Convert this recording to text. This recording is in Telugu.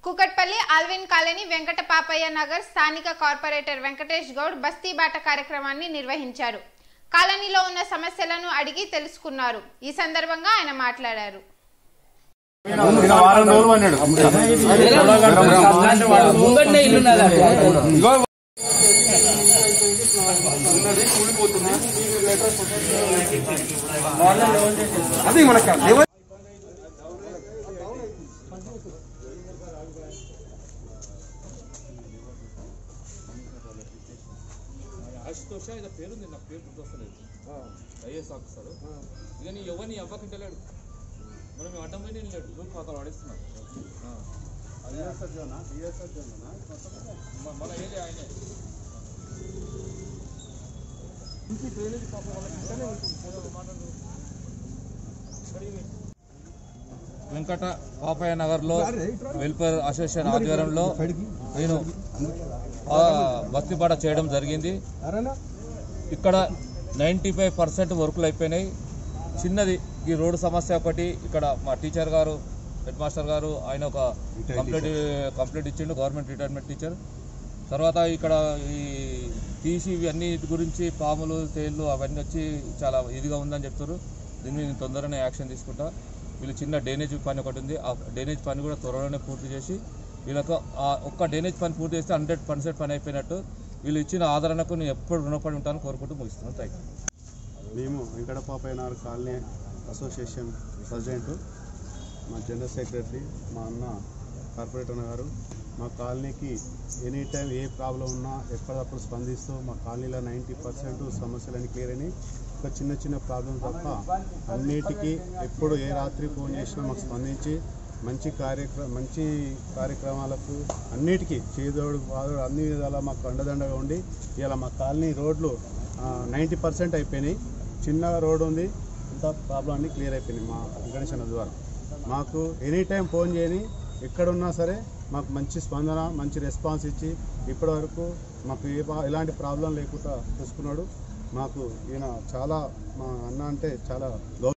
కుకట్పల్లి ఆల్విన్ కాలనీ వెంకట పాపయ్య నగర్ స్థానిక కార్పొరేటర్ వెంకటేష్ గౌడ్ బస్తీ బాట కార్యక్రమాన్ని నిర్వహించారు కాలనీలో ఉన్న సమస్యలను అడిగి తెలుసుకున్నారు ఈ సందర్భంగా ఆయన మాట్లాడారు ఈయన వారం రోజులు అన్నాడు ముంగట్నే ఇల్లు ఇగో అది మనకు ఆశుతోష ఏదో పేరుంది నా పేరు గుర్తొస్తలేదు ఐఏఎస్ ఆఫీసర్ ఇక నీ ఎవరిని అవ్వకుంటలేడు మనం మేము అడ్డం పోయి నేను లేడు రూల్ పాత్ర వాడిస్తున్నాం మన ఏరియా ఆయనే వెంకట పాపయ్య నగర్లో వెల్ఫేర్ అసోసియేషన్ ఆధ్వర్యంలో నేను ఆ, బస్తీపాట చేయడం జరిగింది ఇక్కడ నైంటీ ఫైవ్ పర్సెంట్ వర్కులు అయిపోయినాయి చిన్నది ఈ రోడ్డు సమస్య ఒకటి ఇక్కడ మా టీచర్ గారు హెడ్ మాస్టర్ గారు ఆయన ఒక కంప్లీట్ కంప్లీట్ ఇచ్చిండు గవర్నమెంట్ రిటైర్మెంట్ టీచర్ తర్వాత ఇక్కడ ఈ తీసి ఇవన్నీ గురించి పాములు తేళ్ళు అవన్నీ వచ్చి చాలా ఇదిగా ఉందని చెప్తారు దీని మీద నేను తొందరగానే యాక్షన్ తీసుకుంటా వీళ్ళు చిన్న డ్రైనేజ్ పని ఒకటి ఉంది ఆ డ్రైనేజ్ పని కూడా త్వరలోనే పూర్తి చేసి వీళ్ళకు ఆ ఒక్క డ్రైనేజ్ పని పూర్తి చేస్తే హండ్రెడ్ పర్సెంట్ పని అయిపోయినట్టు వీళ్ళు ఇచ్చిన ఆదరణకు నేను ఎప్పుడు రుణపడి ఉంటాను కోరుకుంటూ ముగిస్తున్నాను థ్యాంక్ యూ మేము Venkatapapaiah Nagar colony association president మా జనరల్ సెక్రటరీ మా అన్న కార్పొరేటర్ గారు మా కాలనీకి ఎనీ టైం ఏ ప్రాబ్లం ఉన్నా ఎప్పటికప్పుడు స్పందిస్తూ మా కాలనీలో నైంటీ పర్సెంట్ సమస్యలన్నీ క్లియర్ అయినాయి ఒక చిన్న చిన్న ప్రాబ్లం తప్ప అన్నిటికీ ఎప్పుడు ఏ రాత్రి ఫోన్ చేసినా మాకు స్పందించి మంచి కార్యక్రమ మంచి కార్యక్రమాలకు అన్నిటికీ చేదోడు వాదోడు అన్ని విధాలా మాకు అండదండగా ఉండి ఇలా మా కాలనీ రోడ్లు నైంటీ పర్సెంట్ అయిపోయినాయి చిన్న రోడ్ ఉంది అంత ప్రాబ్లం అన్ని క్లియర్ అయిపోయినాయి మా వెంకటేశ్వర ద్వారా మాకు ఎనీ టైం ఫోన్ చేయని ఎక్కడున్నా సరే మాకు మంచి స్పందన మంచి రెస్పాన్స్ ఇచ్చి ఇప్పటివరకు మాకు ఏ పా- ఎలాంటి ప్రాబ్లం లేకుండా చూసుకున్నాడు మాకు ఈయన చాలా మా అన్న అంటే చాలా గౌరవ